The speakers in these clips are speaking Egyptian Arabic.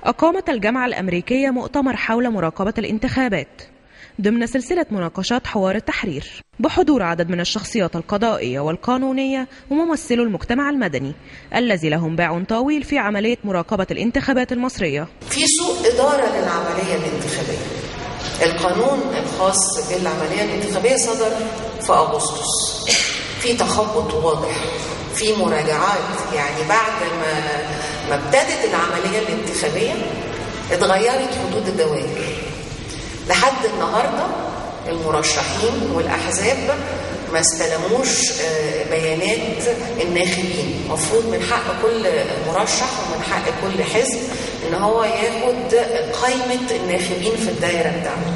أقامت الجامعة الأمريكية مؤتمر حول مراقبة الانتخابات ضمن سلسلة مناقشات حوار التحرير بحضور عدد من الشخصيات القضائية والقانونية وممثلو المجتمع المدني الذي لهم باع طويل في عملية مراقبة الانتخابات المصرية في سوء إدارة للعملية الانتخابية القانون الخاص بالعملية الانتخابية صدر في أغسطس في تخبط واضح في مراجعات يعني بعد ما ما ابتدت العملية الانتخابية اتغيرت حدود الدوائر لحد النهاردة المرشحين والأحزاب ما استلموش بيانات الناخبين مفروض من حق كل مرشح ومن حق كل حزب ان هو ياخد قائمة الناخبين في الدائرة بتاعته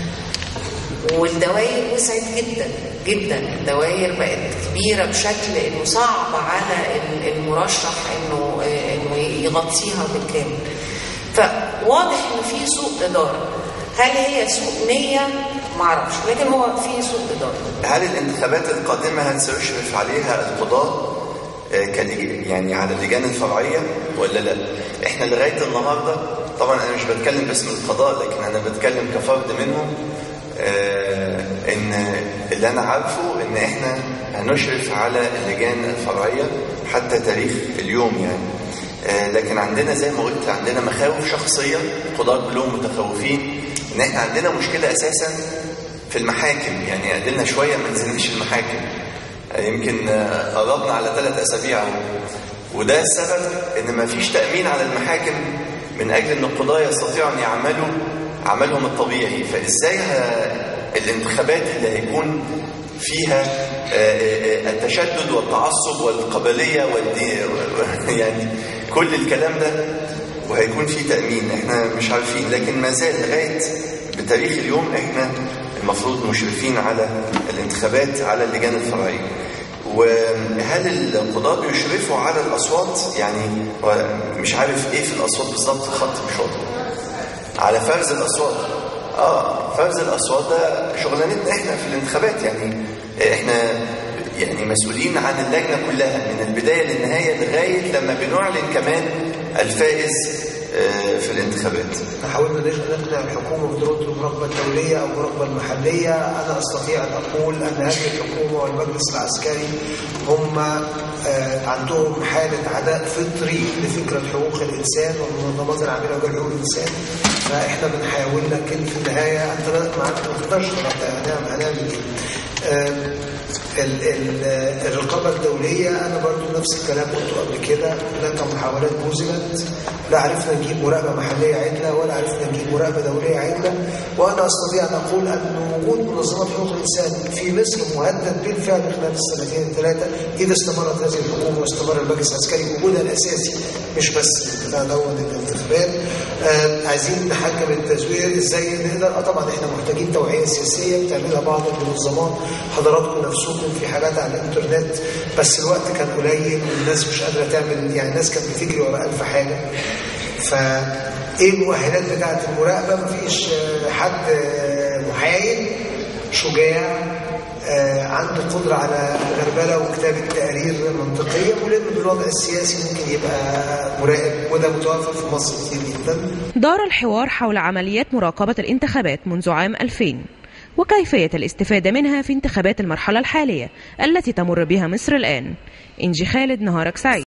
والدوائر وسعت جدا جدا الدوائر بقت كبيرة بشكل انه صعب على المرشح انه انه يغطيها بالكامل فواضح ان في سوء إدارة هل هي سوء نية؟ معرفش لكن هو في سوء إدارة هل الانتخابات القادمة هتشرف عليها القضاء يعني على اللجان الفرعية ولا لا؟ احنا لغاية النهاردة طبعا انا مش بتكلم باسم القضاء لكن انا بتكلم كفرد منهم آه ان اللي انا عارفه ان احنا هنشرف على اللجان الفرعية حتى تاريخ اليوم يعني آه لكن عندنا زي ما قلت عندنا مخاوف شخصية القضاة كلهم متخوفين ان احنا عندنا مشكلة اساسا في المحاكم يعني قدلنا شوية ما نزلناش المحاكم يمكن قربنا على ثلاث اسابيع وده السبب ان ما فيش تأمين على المحاكم من اجل ان القضاة يستطيعوا ان يعملوا عملهم الطبيعي فازاي الانتخابات اللي هيكون فيها التشدد والتعصب والقبلية والدين يعني كل الكلام ده وهيكون في تأمين احنا مش عارفين لكن ما زال لغاية بتاريخ اليوم احنا المفروض مشرفين على الانتخابات على اللجان الفرعية وهل القضاة بيشرفوا على الأصوات يعني مش عارف ايه في الأصوات بالظبط خط مش واضح على فرز الأصوات اه فرز الأصوات ده شغلانتنا احنا في الانتخابات يعني احنا يعني مسؤولين عن اللجنة كلها من البداية للنهاية لغاية لما بنعلن كمان الفائز في الانتخابات حاولنا نقنع الحكومة بضرورة المراقبة الدولية أو المراقبة المحلية أنا أستطيع أن أقول أن هذه الحكومة والمجلس العسكري هم عندهم حالة عداء فطري لفكرة حقوق الإنسان والمنظمات العاملة بحقوق حقوق الإنسان فإحنا بنحاول لكن في النهاية أنت ما تقدرش هنعمل إيه الرقابة الدولية أنا برضو نفس الكلام قلته قبل كده هناك محاولات بذلت لا عرفنا نجيب مراقبة محلية عدلة ولا عرفنا نجيب مراقبة دولية عدلة وأنا أستطيع أن أقول أن وجود منظمات حقوق الإنسان في مصر مهدد بالفعل خلال السنتين الثلاثة إذا استمرت هذه الحكومة واستمر المجلس العسكري وجودها الأساسي مش بس البتاع دوت الانتخابات آه عايزين نحكم التزوير ازاي نقدر اه طبعا احنا محتاجين توعيه سياسيه بتعملها بعض المنظمات حضراتكم نفسكم في حاجات على الانترنت بس الوقت كان قليل والناس مش قادره تعمل يعني الناس كانت بتجري ورا ألف حاجه فايه المؤهلات بتاعه المراقبه مفيش حد محايد شجاع آه عنده قدرة على غربلة وكتابة تقارير منطقية ملم بالوضع السياسي ممكن يبقى مراقب وده متوفر في مصر كتير جدا دار الحوار حول عمليات مراقبة الانتخابات منذ عام 2000 وكيفية الاستفادة منها في انتخابات المرحلة الحالية التي تمر بها مصر الآن إنجي خالد نهارك سعيد